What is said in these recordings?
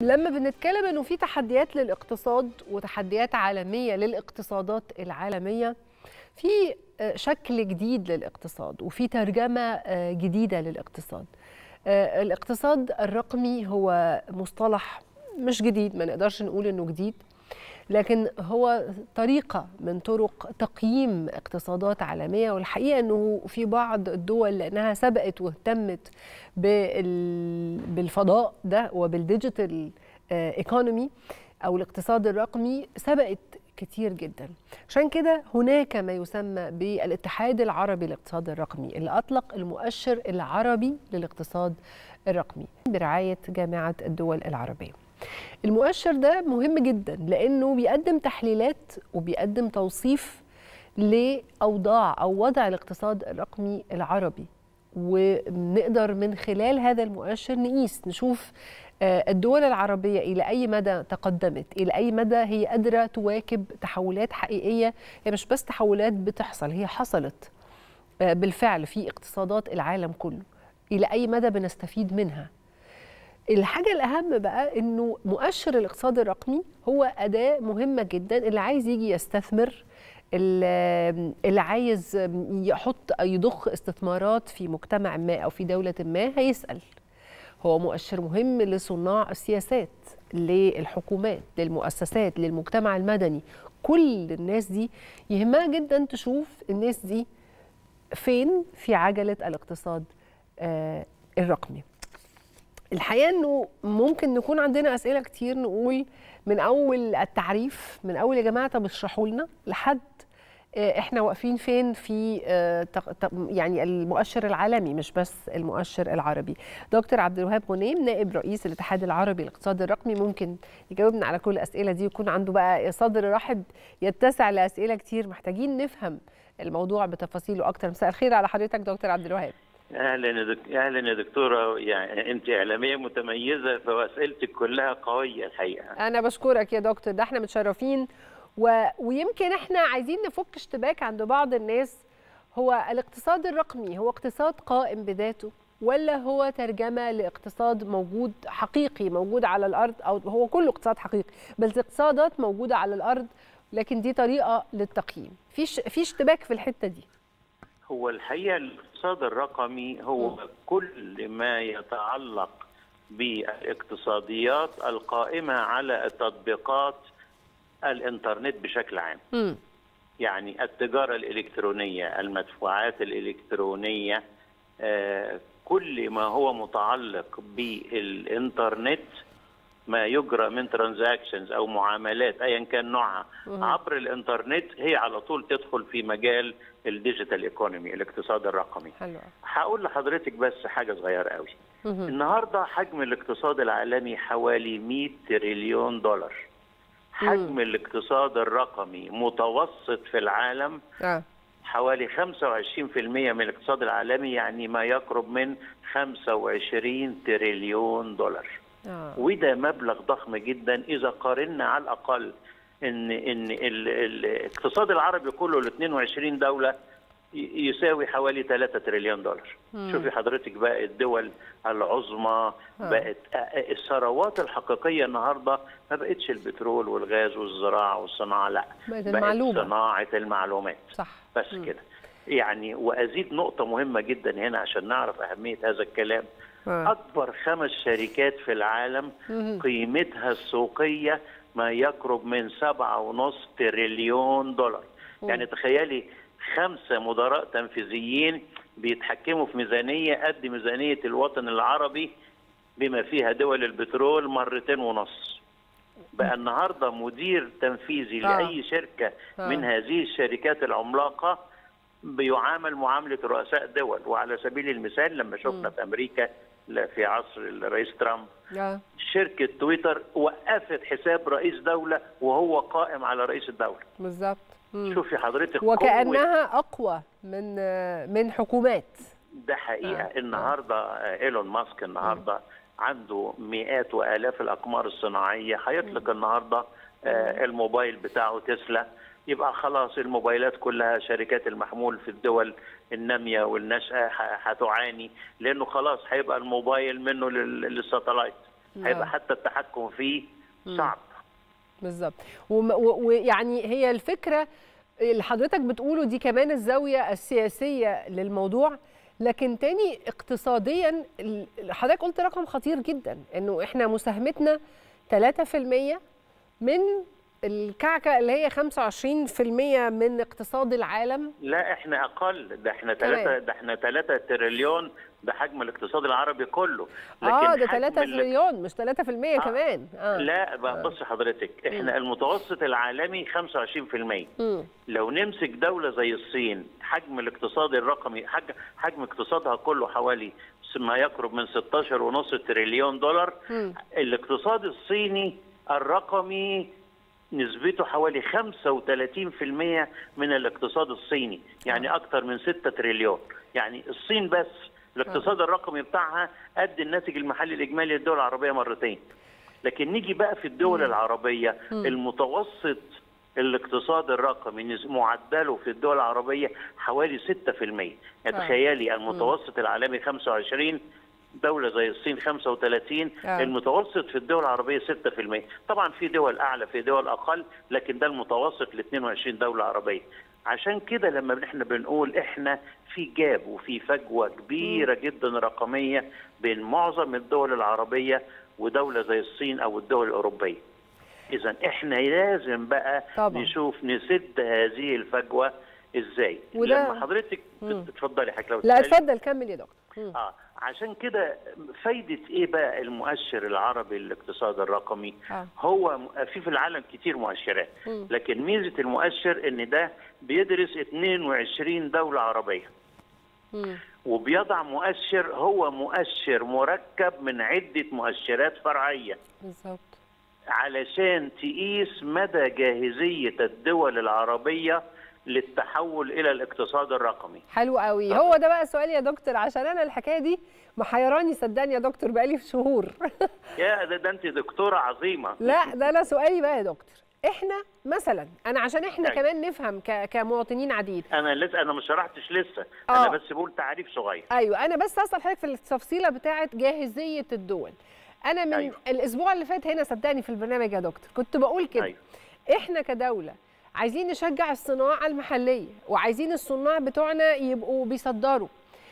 لما بنتكلم انه في تحديات للاقتصاد وتحديات عالميه للاقتصادات العالميه في شكل جديد للاقتصاد وفي ترجمه جديده للاقتصاد الاقتصاد الرقمي هو مصطلح مش جديد ما نقدرش نقول انه جديد لكن هو طريقه من طرق تقييم اقتصادات عالميه والحقيقه انه في بعض الدول لانها سبقت واهتمت بالفضاء ده وبالديجيتال ايكونومي او الاقتصاد الرقمي سبقت كتير جدا عشان كده هناك ما يسمى بالاتحاد العربي للاقتصاد الرقمي اللي اطلق المؤشر العربي للاقتصاد الرقمي برعايه جامعه الدول العربيه المؤشر ده مهم جدا لانه بيقدم تحليلات وبيقدم توصيف لاوضاع او وضع الاقتصاد الرقمي العربي ونقدر من خلال هذا المؤشر نقيس نشوف الدول العربية إلى أي مدى تقدمت إلى أي مدى هي قادرة تواكب تحولات حقيقية هي مش بس تحولات بتحصل هي حصلت بالفعل في اقتصادات العالم كله إلى أي مدى بنستفيد منها الحاجة الأهم بقى إنه مؤشر الاقتصاد الرقمي هو أداة مهمة جدا اللي عايز يجي يستثمر اللي عايز يحط يضخ استثمارات في مجتمع ما أو في دولة ما هيسأل هو مؤشر مهم لصناع السياسات للحكومات للمؤسسات للمجتمع المدني كل الناس دي يهمها جدا تشوف الناس دي فين في عجلة الاقتصاد آه الرقمي الحقيقة أنه ممكن نكون عندنا أسئلة كتير نقول من أول التعريف من أول يا جماعة طب اشرحوا لنا لحد احنا واقفين فين في يعني المؤشر العالمي مش بس المؤشر العربي دكتور عبد الوهاب غنيم نائب رئيس الاتحاد العربي للاقتصاد الرقمي ممكن يجاوبنا على كل الاسئله دي ويكون عنده بقى صدر رحب يتسع لاسئله كتير محتاجين نفهم الموضوع بتفاصيله اكتر مساء الخير على حضرتك دكتور عبد الوهاب اهلا يا دك... اهلا يا دكتوره يعني انت اعلاميه متميزه فاسئلتك كلها قويه الحقيقه انا بشكرك يا دكتور ده احنا متشرفين و... ويمكن احنا عايزين نفك اشتباك عند بعض الناس هو الاقتصاد الرقمي هو اقتصاد قائم بذاته ولا هو ترجمة لاقتصاد موجود حقيقي موجود على الأرض أو هو كله اقتصاد حقيقي بس اقتصادات موجودة على الأرض لكن دي طريقة للتقييم في ش... في اشتباك في الحتة دي هو الحقيقة الاقتصاد الرقمي هو م. كل ما يتعلق بالاقتصاديات القائمة على التطبيقات الانترنت بشكل عام م. يعني التجاره الالكترونيه المدفوعات الالكترونيه آه كل ما هو متعلق بالانترنت ما يجرى من ترانزاكشنز او معاملات ايا كان نوعها م. عبر الانترنت هي على طول تدخل في مجال الديجيتال ايكونومي الاقتصاد الرقمي حلو. هقول لحضرتك بس حاجه صغيره قوي م. النهارده حجم الاقتصاد العالمي حوالي 100 تريليون دولار حجم م. الاقتصاد الرقمي متوسط في العالم آه. حوالي 25% من الاقتصاد العالمي يعني ما يقرب من 25 تريليون دولار آه. وده مبلغ ضخم جدا اذا قارنا على الاقل ان ان الاقتصاد العربي كله ال 22 دوله يساوي حوالي 3 تريليون دولار مم. شوفي حضرتك بقى الدول العظمى بقت الثروات الحقيقيه النهارده ما بقتش البترول والغاز والزراعه والصناعه لا بقت بقت المعلومة. صناعه المعلومات صح بس مم. كده يعني وازيد نقطه مهمه جدا هنا عشان نعرف اهميه هذا الكلام آه. اكبر خمس شركات في العالم مم. قيمتها السوقيه ما يقرب من سبعة ونص تريليون دولار يعني تخيلي خمسة مدراء تنفيذيين بيتحكموا في ميزانية قد ميزانية الوطن العربي بما فيها دول البترول مرتين ونص بقى النهارده مدير تنفيذي آه. لأي شركة آه. من هذه الشركات العملاقة بيعامل معاملة رؤساء دول وعلى سبيل المثال لما شفنا في أمريكا ل- في عصر الرئيس ترامب آه. شركة تويتر وقفت حساب رئيس دولة وهو قائم على رئيس الدولة بالظبط مم. شوفي حضرتك قوة وكأنها أقوى من من حكومات ده حقيقه آه، آه. النهارده آه. ايلون ماسك النهارده عنده مئات والاف الاقمار الصناعيه هيطلق النهارده آه الموبايل بتاعه تسلا يبقى خلاص الموبايلات كلها شركات المحمول في الدول الناميه والناشئه ه- هتعاني لانه خلاص هيبقى الموبايل منه لل- للساتلايت هيبقى حتى التحكم فيه صعب بالظبط ويعني هي الفكره اللي حضرتك بتقوله دي كمان الزاويه السياسيه للموضوع لكن تاني اقتصاديا حضرتك قلت رقم خطير جدا انه احنا مساهمتنا 3% من الكعكه اللي هي 25% من اقتصاد العالم لا احنا اقل ده احنا 3 ده احنا 3 تريليون ده حجم الاقتصاد العربي كله لكن اه ده 3 تريليون مش 3% آه كمان آه. لا بص حضرتك احنا م. المتوسط العالمي 25% م. لو نمسك دوله زي الصين حجم الاقتصاد الرقمي حجم, حجم اقتصادها كله حوالي ما يقرب من 16.5 تريليون دولار م. الاقتصاد الصيني الرقمي نسبته حوالي 35% من الاقتصاد الصيني يعني أكثر من 6 تريليون يعني الصين بس الاقتصاد الرقمي بتاعها قد الناتج المحلي الإجمالي للدول العربية مرتين لكن نيجي بقى في الدول العربية المتوسط الاقتصاد الرقمي معدله في الدول العربية حوالي 6% يعني تخيلي المتوسط العالمي 25 دولة زي الصين 35 آه. المتوسط في الدول العربية 6% طبعا في دول أعلى في دول أقل لكن ده المتوسط ل 22 دولة عربية عشان كده لما احنا بنقول احنا في جاب وفي فجوة كبيرة جدا رقمية بين معظم الدول العربية ودولة زي الصين أو الدول الأوروبية إذا احنا لازم بقى طبعا. نشوف نسد هذه الفجوة ازاي وده... لما حضرتك اتفضلي حضرتك لو لا اتفضل كمل يا دكتور اه عشان كده فايدة ايه بقى المؤشر العربي للاقتصاد الرقمي آه. هو في في العالم كتير مؤشرات م. لكن ميزة المؤشر ان ده بيدرس 22 دولة عربية م. وبيضع مؤشر هو مؤشر مركب من عدة مؤشرات فرعية بالظبط علشان تقيس مدى جاهزية الدول العربية للتحول الى الاقتصاد الرقمي حلو قوي هو ده بقى السؤال يا دكتور عشان انا الحكايه دي محيراني صدقني يا دكتور بقالي في شهور يا ده, ده انت دكتوره عظيمه لا ده انا سؤالي بقى يا دكتور احنا مثلا انا عشان احنا أيوة. كمان نفهم كمواطنين عديد انا لسه انا ما شرحتش لسه آه. انا بس بقول تعريف صغير ايوه انا بس اسال حضرتك في التفصيله بتاعه جاهزيه الدول انا من أيوة. الاسبوع اللي فات هنا صدقني في البرنامج يا دكتور كنت بقول كده أيوة. احنا كدوله عايزين نشجع الصناعه المحليه وعايزين الصناع بتوعنا يبقوا بيصدروا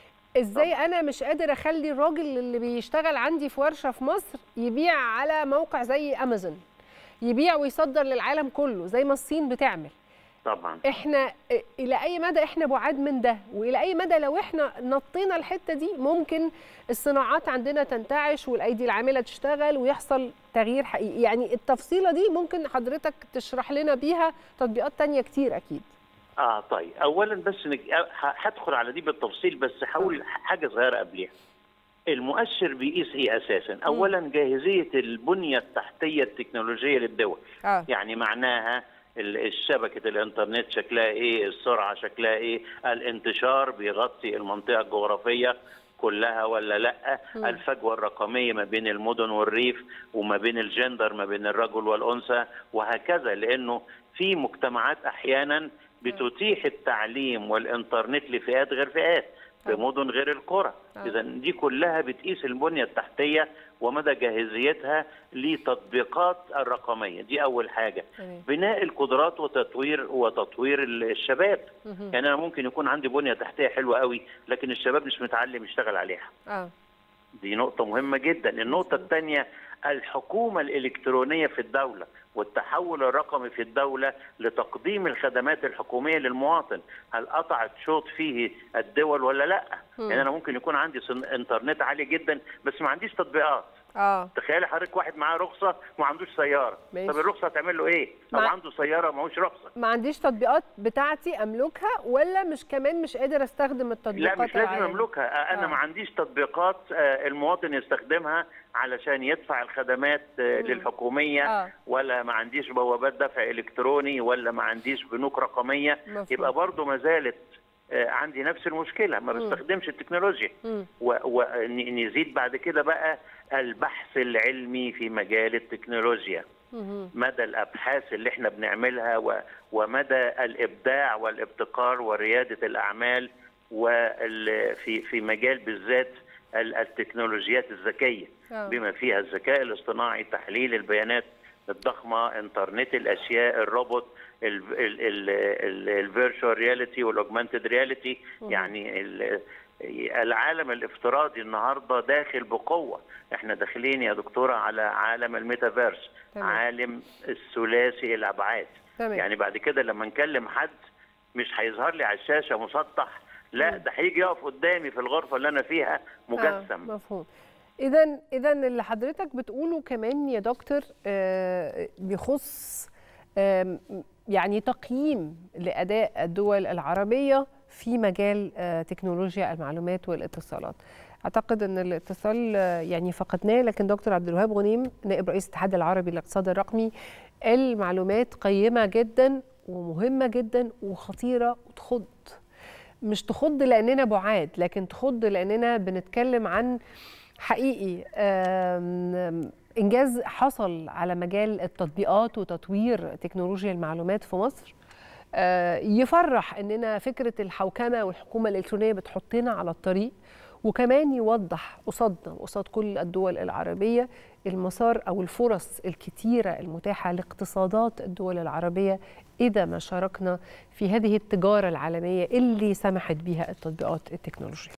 ازاي انا مش قادر اخلي الراجل اللي بيشتغل عندي في ورشه في مصر يبيع على موقع زي امازون يبيع ويصدر للعالم كله زي ما الصين بتعمل طبعا احنا الى اي مدى احنا بعاد من ده والى اي مدى لو احنا نطينا الحته دي ممكن الصناعات عندنا تنتعش والايدي العامله تشتغل ويحصل تغيير حقيقي يعني التفصيله دي ممكن حضرتك تشرح لنا بيها تطبيقات تانية كتير اكيد اه طيب اولا بس نك... هدخل على دي بالتفصيل بس هقول حاجه صغيره قبليها المؤشر بيقيس ايه اساسا اولا جاهزيه البنيه التحتيه التكنولوجيه للدول آه. يعني معناها الشبكة الانترنت شكلها ايه السرعة شكلها ايه الانتشار بيغطي المنطقة الجغرافية كلها ولا لا م. الفجوة الرقمية ما بين المدن والريف وما بين الجندر ما بين الرجل والأنثى وهكذا لأنه في مجتمعات أحيانا بتتيح التعليم والإنترنت لفئات غير فئات في مدن غير القرى اذا دي كلها بتقيس البنيه التحتيه ومدى جاهزيتها لتطبيقات الرقميه دي اول حاجه بناء القدرات وتطوير وتطوير الشباب يعني انا ممكن يكون عندي بنيه تحتيه حلوه قوي لكن الشباب مش متعلم يشتغل عليها اه دي نقطه مهمه جدا النقطه الثانيه الحكومه الالكترونيه في الدوله والتحول الرقمي في الدولة لتقديم الخدمات الحكومية للمواطن هل قطعت شوط فيه الدول ولا لا م. يعني أنا ممكن يكون عندي انترنت عالي جدا بس ما عنديش تطبيقات اه تخيلي حضرتك واحد معاه رخصه وما عندوش سياره ماشي. طب الرخصه هتعمل له ايه او مع... عنده سياره وماهوش رخصه ما عنديش تطبيقات بتاعتي املكها ولا مش كمان مش قادر استخدم التطبيقات لا مش لازم املكها انا آه. ما عنديش تطبيقات المواطن يستخدمها علشان يدفع الخدمات للحكوميه آه. ولا ما عنديش بوابات دفع الكتروني ولا ما عنديش بنوك رقميه مفهوم. يبقى برضه ما زالت عندي نفس المشكله ما بستخدمش التكنولوجيا ونزيد بعد كده بقى البحث العلمي في مجال التكنولوجيا مدى الابحاث اللي احنا بنعملها ومدى الابداع والابتكار ورياده الاعمال وفي في مجال بالذات التكنولوجيات الذكيه بما فيها الذكاء الاصطناعي تحليل البيانات الضخمه انترنت الاشياء الروبوت الفيرتشوال رياليتي والاوجمانتد رياليتي يعني العالم الافتراضي النهارده داخل بقوه احنا داخلين يا دكتوره على عالم الميتافيرس عالم الثلاثي الابعاد تمام. يعني بعد كده لما نكلم حد مش هيظهر لي على الشاشه مسطح لا ده هيجي يقف قدامي في الغرفه اللي انا فيها مجسم آه مفهوم اذا اذا اللي حضرتك بتقوله كمان يا دكتور آه بيخص آه يعني تقييم لاداء الدول العربيه في مجال آه تكنولوجيا المعلومات والاتصالات اعتقد ان الاتصال يعني فقدناه لكن دكتور عبد الوهاب غنيم نائب رئيس الاتحاد العربي للاقتصاد الرقمي المعلومات قيمه جدا ومهمه جدا وخطيره وتخض مش تخض لاننا بعاد لكن تخض لاننا بنتكلم عن حقيقي انجاز حصل على مجال التطبيقات وتطوير تكنولوجيا المعلومات في مصر يفرح اننا فكره الحوكمه والحكومه الالكترونيه بتحطنا على الطريق وكمان يوضح قصادنا قصاد كل الدول العربيه المسار او الفرص الكتيره المتاحه لاقتصادات الدول العربيه اذا ما شاركنا في هذه التجاره العالميه اللي سمحت بها التطبيقات التكنولوجيه